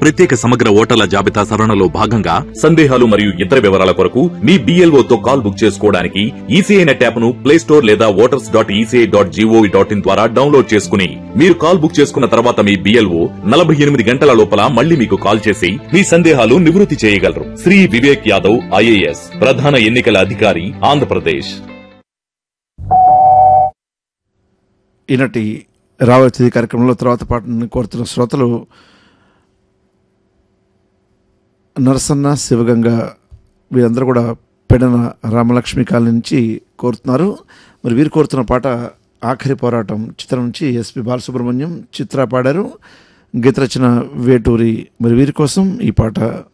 ప్రత్యేక సమగ్ర ఓటర్ల జాబితా సవరణలో భాగంగా సందేహాలు మరియు ఇతర వివరాల కొరకు మీ BLO తో కాల్ బుక్ చేసుకోవడానికి ఈసీఐ నెట్ యాప్ ను ప్లే స్టోర్ లేదా voters dot ECI dot G O V dot in ద్వారా డౌన్లోడ్ చేసుకుని మీరు కాల్ బుక్ చేసుకున్న తర్వాత మీ బిఎల్ఓ నలభై ఎనిమిది గంటల లోపల మళ్ళీ మీకు కాల్ చేసి మీ సందేహాలు నివృత్తి చేయగలరు శ్రీ వివేక్ యాదవ్ ఐఏఎస్ ప్రధాన ఎన్నికల అధికారి ఆంధ్రప్రదేశ్ ఈనాటి రావచ్చేది కార్యక్రమంలో తర్వాత పాటను కోరుతున్న శ్రోతలు నరసన్న శివగంగ వీరందరూ కూడా పెడన రామలక్ష్మి కాలనీ నుంచి కోరుతున్నారు మరి వీరు కోరుతున్న పాట ఆఖరి పోరాటం చిత్రం నుంచి ఎస్పి బాలసుబ్రహ్మణ్యం చిత్ర పాడారు గీత రచన వేటూరి మరి వీరి కోసం ఈ పాట